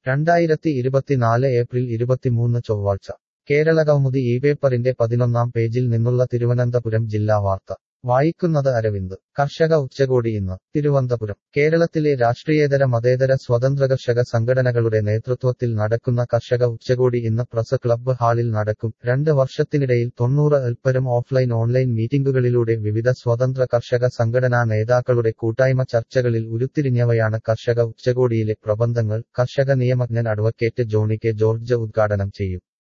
രണ്ടായിരത്തി ഇരുപത്തിനാല് ഏപ്രിൽ ഇരുപത്തിമൂന്ന് ചൊവ്വാഴ്ച കേരള കൗമുദി ഈ പേപ്പറിന്റെ പതിനൊന്നാം പേജിൽ നിന്നുള്ള തിരുവനന്തപുരം ജില്ലാ വാർത്ത വായിക്കുന്നത് അരവിന്ദ് കർഷക ഉച്ചകോടി ഇന്ന് തിരുവനന്തപുരം കേരളത്തിലെ രാഷ്ട്രീയേതര മതേതര സ്വതന്ത്ര കർഷക സംഘടനകളുടെ നേതൃത്വത്തിൽ നടക്കുന്ന കർഷക ഉച്ചകോടി ഇന്ന് പ്രസ് ക്ലബ്ബ് ഹാളിൽ നടക്കും രണ്ട് വർഷത്തിനിടയിൽ തൊണ്ണൂറ് അൽപ്പരം ഓഫ്ലൈൻ ഓൺലൈൻ മീറ്റിംഗുകളിലൂടെ വിവിധ സ്വതന്ത്ര കർഷക സംഘടനാ നേതാക്കളുടെ കൂട്ടായ്മ ചർച്ചകളിൽ ഉരുത്തിരിഞ്ഞവയാണ് കർഷക ഉച്ചകോടിയിലെ പ്രബന്ധങ്ങൾ കർഷക നിയമജ്ഞൻ അഡ്വക്കേറ്റ് ജോണി കെ ജോർജ് ഉദ്ഘാടനം ചെയ്യും